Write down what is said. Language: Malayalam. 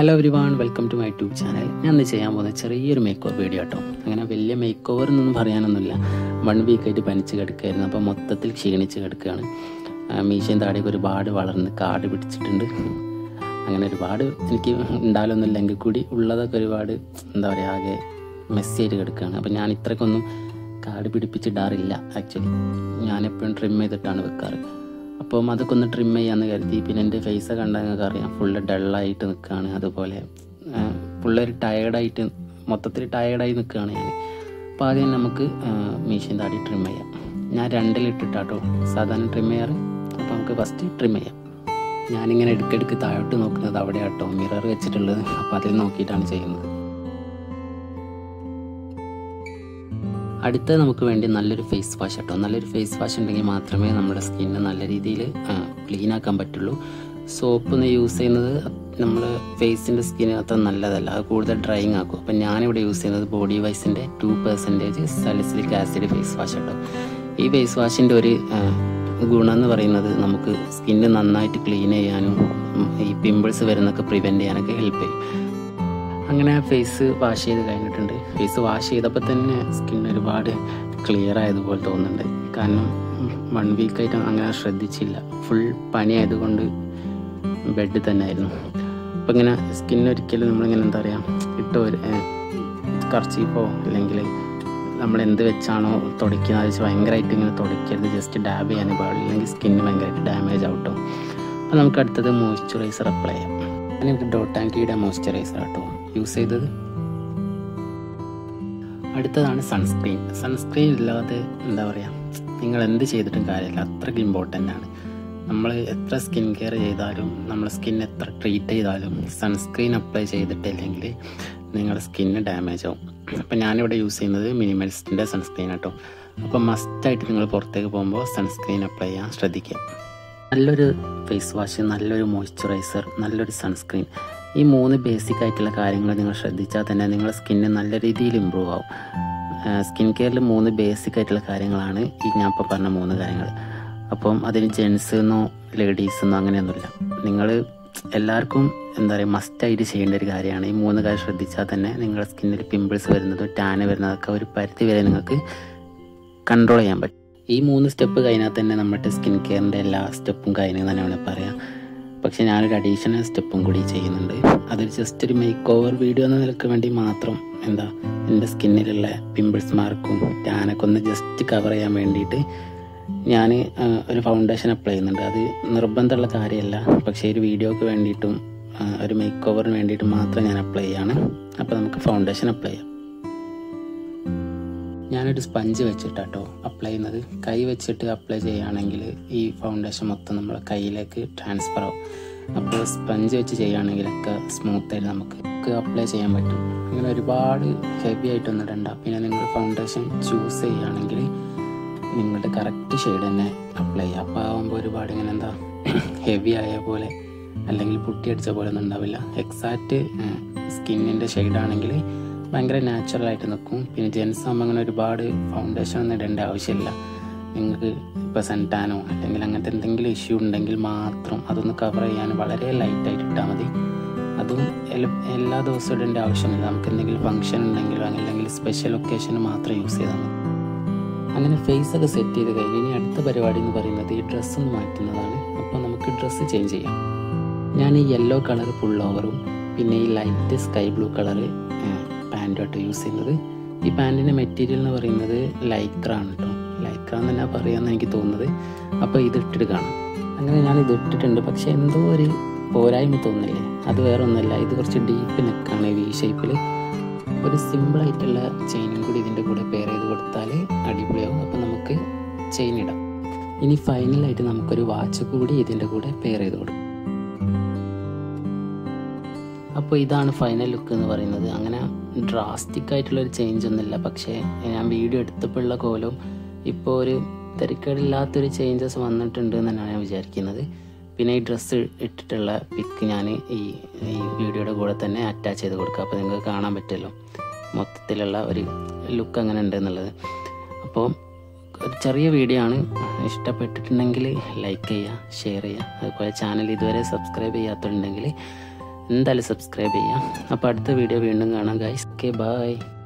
hello everyone welcome to my YouTube channel ഞാൻ ഇന്ന് ചെയ്യാൻ പോകുന്ന ചെറിയൊരു മേക്ക് ഓവർ വീഡിയോ കേട്ടോ അങ്ങനെ വലിയ മേക്ക് ഓവർ എന്നൊന്നും പറയാനൊന്നുമില്ല വൺ വീക്കായിട്ട് പനിച്ച് കിടക്കുകയായിരുന്നു അപ്പോൾ മൊത്തത്തിൽ ക്ഷീണിച്ച് കിടക്കുകയാണ് ആ, മീശയും താടിയൊക്കെ ഒരുപാട് വളർന്ന് കാട് പിടിച്ചിട്ടുണ്ട് അങ്ങനെ ഒരുപാട് എനിക്ക് ഉണ്ടാവില്ലൊന്നുമില്ല എങ്കിൽ കൂടി ഉള്ളതൊക്കെ ഒരുപാട് എന്താ പറയുക ആകെ മെസ്സിയായിട്ട് കിടക്കുകയാണ് അപ്പോൾ ഞാൻ ഇത്രയ്ക്കൊന്നും കാട് പിടിപ്പിച്ചിടാറില്ല ആക്ച്വലി ഞാനെപ്പോഴും ട്രിം ചെയ്തിട്ടാണ് വെക്കാറ് അപ്പം അതൊക്കെ ഒന്ന് ട്രിം ചെയ്യാമെന്ന് കരുതി പിന്നെ എൻ്റെ ഫേസ് കണ്ടാൽ നിങ്ങൾക്ക് അറിയാം ഫുള്ള് ഡള്ളായിട്ട് നിൽക്കുകയാണ് അതുപോലെ ഫുള്ളൊരു ടയേർഡായിട്ട് മൊത്തത്തിൽ ടയേർഡായി നിൽക്കുകയാണ് ഞാൻ അപ്പോൾ ആദ്യം നമുക്ക് മീശയും താടി ട്രിം ചെയ്യാം ഞാൻ രണ്ടിലിട്ടിട്ടാട്ടോ സാധാരണ ട്രിം ചെയ്യാറ് അപ്പോൾ നമുക്ക് ഫസ്റ്റ് ട്രിം ചെയ്യാം ഞാനിങ്ങനെ ഇടയ്ക്കിടയ്ക്ക് താഴോട്ട് നോക്കുന്നത് അവിടെ കേട്ടോ മിറർ വെച്ചിട്ടുള്ളത് അപ്പോൾ അതിൽ നോക്കിയിട്ടാണ് ചെയ്യുന്നത് അടുത്ത നമുക്ക് വേണ്ടി നല്ലൊരു ഫേസ് വാഷ് കേട്ടോ നല്ലൊരു ഫേസ് വാഷ് ഉണ്ടെങ്കിൽ മാത്രമേ നമ്മുടെ സ്കിന്ന് നല്ല രീതിയിൽ ക്ലീൻ ആക്കാൻ പറ്റുള്ളൂ സോപ്പ് ഒന്ന് യൂസ് ചെയ്യുന്നത് നമ്മൾ ഫേസിൻ്റെ സ്കിന് അത്ര നല്ലതല്ല അത് കൂടുതൽ ഡ്രൈയിങ് ആക്കും അപ്പം ഞാനിവിടെ യൂസ് ചെയ്യുന്നത് ബോഡി വൈസിൻ്റെ two percentage salicylic acid face wash കേട്ടോ ഈ ഫേസ് വാഷിൻ്റെ ഒരു ആ, ഗുണം എന്ന് പറയുന്നത് നമുക്ക് സ്കിന്ന് നന്നായിട്ട് ക്ലീൻ ചെയ്യാനും ഉം, ഈ പിമ്പിൾസ് വരുന്നൊക്കെ പ്രിവെൻറ്റ് ചെയ്യാനൊക്കെ ഹെൽപ്പ് ചെയ്യും അങ്ങനെ ഫേസ് വാഷ് ചെയ്ത് കഴിഞ്ഞിട്ടുണ്ട് ഫേസ് വാഷ് ചെയ്തപ്പോൾ തന്നെ സ്കിൻ ഒരുപാട് ക്ലിയർ ആയതുപോലെ തോന്നുന്നുണ്ട് കാരണം വൺ വീക്കായിട്ട് അങ്ങനെ ശ്രദ്ധിച്ചില്ല ഫുൾ പനി ആയതുകൊണ്ട് ബെഡിൽ തന്നെ ആയിരുന്നു അപ്പം ഇങ്ങനെ സ്കിൻ ഒരിക്കലും നമ്മളിങ്ങനെ എന്താ പറയുക ഇട്ട് ഒരു കർച്ചീപ്പോ അല്ലെങ്കിൽ നമ്മൾ എന്ത് വെച്ചാണോ തുടയ്ക്കുന്നത് അത് വെച്ച് ഭയങ്കരമായിട്ട് ഇങ്ങനെ തുടയ്ക്കരുത് ജസ്റ്റ് ഡാബ് ചെയ്യാനേ പാടില്ല അല്ലെങ്കിൽ സ്കിന്ന് ഭയങ്കരമായിട്ട് ഡാമേജ് ആവട്ടോ അപ്പോൾ നമുക്ക് അടുത്തത് മോയ്സ്ചറൈസർ അപ്ലൈ ചെയ്യാം ഞാനിവിടെ ഡോട്ട് ആൻറ്റിയുടെ മോയ്സ്ചറൈസർ ആട്ടോ യൂസ് ചെയ്തത് അടുത്തതാണ് സൺസ്ക്രീൻ സൺസ്ക്രീൻ ഇല്ലാതെ എന്താ പറയുക നിങ്ങൾ എന്ത് ചെയ്തിട്ടും കാര്യമില്ല അത്രയ്ക്ക് ഇമ്പോർട്ടൻ്റ് ആണ് നമ്മൾ എത്ര സ്കിൻ കെയർ ചെയ്താലും നമ്മൾ സ്കിൻ എത്ര ട്രീറ്റ് ചെയ്താലും സൺസ്ക്രീൻ അപ്ലൈ ചെയ്തിട്ടില്ലെങ്കിൽ നിങ്ങളുടെ സ്കിന്ന് ഡാമേജ് ആവും അപ്പം ഞാനിവിടെ യൂസ് ചെയ്യുന്നത് മിനിമലിസ്റ്റിൻ്റെ സൺസ്ക്രീൻ കേട്ടോ അപ്പോൾ മസ്റ്റായിട്ട് നിങ്ങൾ പുറത്തേക്ക് പോകുമ്പോൾ സൺസ്ക്രീൻ അപ്ലൈ ചെയ്യാൻ ശ്രദ്ധിക്കുക നല്ലൊരു ഫേസ് വാഷ് നല്ലൊരു മോയ്സ്ചറൈസർ നല്ലൊരു സൺസ്ക്രീൻ ഈ മൂന്ന് ബേസിക് ആയിട്ടുള്ള കാര്യങ്ങൾ നിങ്ങൾ ശ്രദ്ധിച്ചാൽ തന്നെ നിങ്ങളുടെ സ്കിന്ന് നല്ല രീതിയിൽ ഇമ്പ്രൂവ് ആവും സ്കിൻ കെയറിൽ മൂന്ന് ബേസിക് ആയിട്ടുള്ള കാര്യങ്ങളാണ് ഈ ഞാൻ ഇപ്പോൾ പറഞ്ഞ മൂന്ന് കാര്യങ്ങൾ അപ്പം അതിന് ജെൻസ് എന്നോ ലേഡീസ് എന്നോ അങ്ങനെയൊന്നുമില്ല നിങ്ങൾ എല്ലാവർക്കും എന്താ പറയുക മസ്റ്റായിട്ട് ചെയ്യേണ്ട ഒരു കാര്യമാണ് ഈ മൂന്ന് കാര്യം ശ്രദ്ധിച്ചാൽ തന്നെ നിങ്ങളുടെ സ്കിന്നിൽ പിമ്പിൾസ് വരുന്നതും ടാന് വരുന്നതൊക്കെ ഒരു പരിധി വരെ നിങ്ങൾക്ക് കൺട്രോൾ ചെയ്യാൻ പറ്റും ഈ മൂന്ന് സ്റ്റെപ്പ് കഴിഞ്ഞാൽ തന്നെ നമ്മുടെ സ്കിൻ കെയറിൻ്റെ എല്ലാ സ്റ്റെപ്പും കഴിഞ്ഞു തന്നെയാണ് പറയാം പക്ഷെ ഞാനൊരു അഡീഷണൽ സ്റ്റെപ്പും കൂടി ചെയ്യുന്നുണ്ട് അതൊരു ജസ്റ്റ് ഒരു മേക്ക് ഓവർ വീഡിയോ എന്ന നിലക്ക് വേണ്ടി മാത്രം എന്താ എൻ്റെ സ്കിന്നിലുള്ള പിമ്പിൾസ് മാർക്കും ടാനൊക്കെ ഒന്ന് ജസ്റ്റ് കവർ ചെയ്യാൻ വേണ്ടിയിട്ട് ഞാൻ ഒരു ഫൗണ്ടേഷൻ അപ്ലൈ ചെയ്യുന്നുണ്ട് അത് നിർബന്ധമുള്ള കാര്യമല്ല പക്ഷേ ഒരു വീഡിയോക്ക് വേണ്ടിയിട്ടും ആ, ഒരു മേക്ക് ഓവറിന് വേണ്ടിയിട്ട് മാത്രം ഞാൻ അപ്ലൈ ചെയ്യാണ് അപ്പോൾ നമുക്ക് ഫൗണ്ടേഷൻ അപ്ലൈ ചെയ്യാം ഞാനൊരു സ്പഞ്ച് വെച്ചിട്ടാട്ടോ അപ്ലൈ ചെയ്യുന്നത് കൈ വെച്ചിട്ട് അപ്ലൈ ചെയ്യുകയാണെങ്കിൽ ഈ ഫൗണ്ടേഷൻ മൊത്തം നമ്മുടെ കയ്യിലേക്ക് ട്രാൻസ്ഫർ ആവും അപ്പോൾ സ്പഞ്ച് വെച്ച് ചെയ്യുകയാണെങ്കിലൊക്കെ സ്മൂത്തായിട്ട് നമുക്ക് അപ്ലൈ ചെയ്യാൻ പറ്റും അങ്ങനെ ഒരുപാട് ഹെവി ആയിട്ടൊന്നും ഇടണ്ട പിന്നെ നിങ്ങൾ ഫൗണ്ടേഷൻ ചൂസ് ചെയ്യുകയാണെങ്കിൽ നിങ്ങളുടെ കറക്റ്റ് ഷെയ്ഡ് തന്നെ അപ്ലൈ ചെയ്യുക അപ്പോൾ ആകുമ്പോൾ ഒരുപാട് ഇങ്ങനെ എന്താ ഹെവി ആയ പോലെ അല്ലെങ്കിൽ പുട്ടിയടിച്ച പോലെ ഒന്നും ഉണ്ടാവില്ല എക്സാക്റ്റ് സ്കിന്നിൻ്റെ ഷെയ്ഡാണെങ്കിൽ ഭയങ്കര നാച്ചുറൽ ആയിട്ട് നിൽക്കും പിന്നെ ജെൻസ് ആകുമ്പോൾ അങ്ങനെ ഒരുപാട് ഫൗണ്ടേഷൻ ഒന്നും ഇടേണ്ട ആവശ്യമില്ല നിങ്ങൾക്ക് ഇപ്പോൾ സെൻറ്റാനോ അല്ലെങ്കിൽ അങ്ങനത്തെ എന്തെങ്കിലും ഇഷ്യൂ ഉണ്ടെങ്കിൽ മാത്രം അതൊന്ന് കവർ ചെയ്യാൻ വളരെ ലൈറ്റായിട്ട് ഇട്ടാൽ മതി അതും എല്ല- എല്ലാ ദിവസവും ഇടേണ്ട ആവശ്യമില്ല നമുക്ക് എന്തെങ്കിലും ഫംഗ്ഷൻ ഉണ്ടെങ്കിലോ അല്ലെങ്കിൽ സ്പെഷ്യൽ ഒക്കേഷന് മാത്രം യൂസ് ചെയ്താൽ മതി അങ്ങനെ ഫേസ് ഒക്കെ സെറ്റ് ചെയ്ത് കഴിഞ്ഞ് ഇനി അടുത്ത പരിപാടി എന്ന് പറയുന്നത് ഈ ഡ്രസ്സ് ഒന്ന് മാറ്റുന്നതാണ് അപ്പോൾ നമുക്ക് ഡ്രസ്സ് ചേഞ്ച് ചെയ്യാം ഞാൻ ഈ യെല്ലോ കളർ ഫുൾ ഓവറും പിന്നെ ഈ ലൈറ്റ് സ്കൈ ബ്ലൂ കളറ് പാൻറ്റുമായിട്ട് യൂസ് ചെയ്യുന്നത് ഈ പാൻറ്റിൻ്റെ മെറ്റീരിയൽ എന്ന് പറയുന്നത് ലൈക്ര ആണ് കേട്ടോ ലൈക്ര എന്ന് തന്നെ പറയാമെന്ന് എനിക്ക് തോന്നുന്നത് അപ്പോൾ ഇത് ഇട്ടിട്ട് കാണാം അങ്ങനെ ഞാൻ ഇത് ഇട്ടിട്ടുണ്ട് പക്ഷെ എന്തോ ഒരു പോരായ്മ തോന്നില്ലേ അത് വേറെ ഒന്നുമല്ല ഇത് കുറച്ച് ഡീപ്പ് നെക്കാണ് വി ഷേപ്പിൽ ഒരു സിമ്പിൾ ആയിട്ടുള്ള ചെയിനും കൂടി ഇതിൻ്റെ കൂടെ പെയർ ചെയ്ത് കൊടുത്താൽ അടിപൊളിയാവും അപ്പോൾ നമുക്ക് ചെയിൻ ഇടാം ഇനി ഫൈനലായിട്ട് നമുക്കൊരു വാച്ച് കൂടി ഇതിൻ്റെ കൂടെ പെയർ ചെയ്ത് കൊടുക്കാം അപ്പോൾ ഇതാണ് ഫൈനൽ ലുക്ക് എന്ന് പറയുന്നത് അങ്ങനെ ഡ്രാസ്റ്റിക് ആയിട്ടുള്ള ഒരു ചേഞ്ച് ഒന്നുമില്ല പക്ഷേ ഞാൻ വീഡിയോ എടുത്തപ്പോഴുള്ള കോലവും ഇപ്പോൾ ഒരു തിരക്കേടില്ലാത്തൊരു ചേഞ്ചസ് വന്നിട്ടുണ്ട് എന്ന് തന്നെയാണ് ഞാൻ വിചാരിക്കുന്നത് പിന്നെ ഈ ഡ്രസ്സ് ഇട്ടിട്ടുള്ള പിക്ക് ഞാൻ ഈ ഈ വീഡിയോയുടെ കൂടെ തന്നെ അറ്റാച്ച് ചെയ്ത് കൊടുക്കുക അപ്പോൾ നിങ്ങൾക്ക് കാണാൻ പറ്റുമല്ലോ മൊത്തത്തിലുള്ള ഒരു ലുക്ക് അങ്ങനെ ഉണ്ട് എന്നുള്ളത് അപ്പോൾ ഒരു ചെറിയ വീഡിയോ ആണ് ഇഷ്ടപ്പെട്ടിട്ടുണ്ടെങ്കിൽ ലൈക്ക് ചെയ്യുക ഷെയർ ചെയ്യുക അതുപോലെ ചാനൽ ഇതുവരെ സബ്സ്ക്രൈബ് ചെയ്യാത്തുണ്ടെങ്കിൽ എന്തായാലും സബ്സ്ക്രൈബ് ചെയ്യാം അപ്പോൾ അടുത്ത വീഡിയോ വീണ്ടും കാണാം ഗൈസ് ഓക്കെ ബായ്